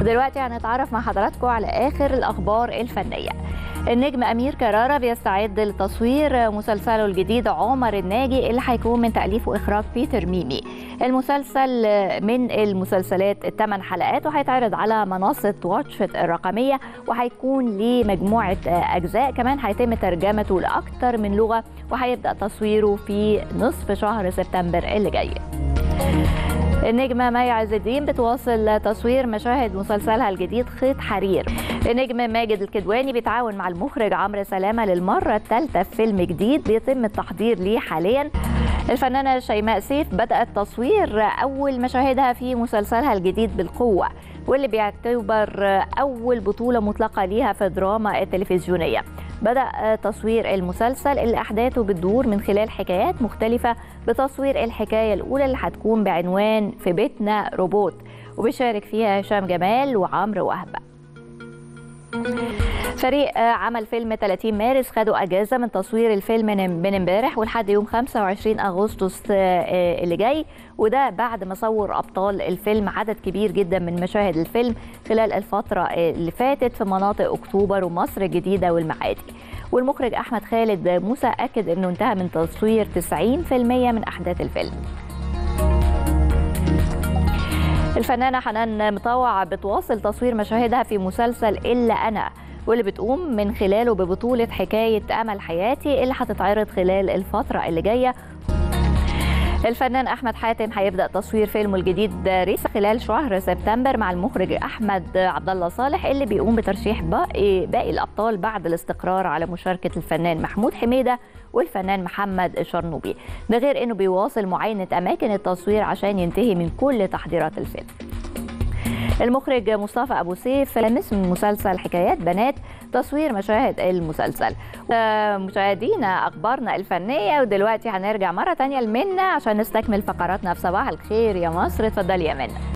ودلوقتي هنتعرف مع حضراتكم على آخر الأخبار الفنية النجم أمير كرارة بيستعد لتصوير مسلسله الجديد عمر الناجي اللي هيكون من تأليف وإخراج بيتر ميمي المسلسل من المسلسلات الثمان حلقات وهيتعرض على منصة واتشت الرقمية وهيكون ليه مجموعة أجزاء كمان هيتم ترجمته لأكثر من لغة وهيبدأ تصويره في نصف شهر سبتمبر اللي جاي النجمة مي عز الدين بتواصل تصوير مشاهد مسلسلها الجديد خيط حرير النجم ماجد الكدواني بيتعاون مع المخرج عمرو سلامة للمرة الثالثة في فيلم جديد بيتم التحضير ليه حاليا الفنانة شيماء سيف بدأت تصوير أول مشاهدها في مسلسلها الجديد بالقوة واللي بيعتبر أول بطولة مطلقة ليها في الدراما التلفزيونية بدأ تصوير المسلسل اللي أحداثه بتدور من خلال حكايات مختلفة بتصوير الحكاية الأولى اللي هتكون بعنوان في بيتنا روبوت وبيشارك فيها هشام جمال وعمرو وهبة فريق عمل فيلم 30 مارس خدوا اجازه من تصوير الفيلم من امبارح ولحد يوم 25 اغسطس اللي جاي وده بعد ما صور ابطال الفيلم عدد كبير جدا من مشاهد الفيلم خلال الفتره اللي فاتت في مناطق اكتوبر ومصر الجديده والمعادي والمخرج احمد خالد موسى اكد انه انتهى من تصوير 90% من احداث الفيلم الفنانة حنان مطوع بتواصل تصوير مشاهدها في مسلسل إلا أنا واللي بتقوم من خلاله ببطولة حكاية أمل حياتي اللي هتتعرض خلال الفترة اللي جاية الفنان احمد حاتم هيبدا تصوير فيلمه الجديد ريس خلال شهر سبتمبر مع المخرج احمد عبد الله صالح اللي بيقوم بترشيح باقي باقي الابطال بعد الاستقرار على مشاركه الفنان محمود حميده والفنان محمد الشرنوبي ده غير انه بيواصل معاينه اماكن التصوير عشان ينتهي من كل تحضيرات الفيلم المخرج مصطفى ابو سيف لمس من مسلسل حكايات بنات تصوير مشاهد المسلسل مشاهدينا اخبارنا الفنيه ودلوقتي هنرجع مره تانية لمنى عشان نستكمل فقراتنا في صباح الخير يا مصر اتفضلي يا منى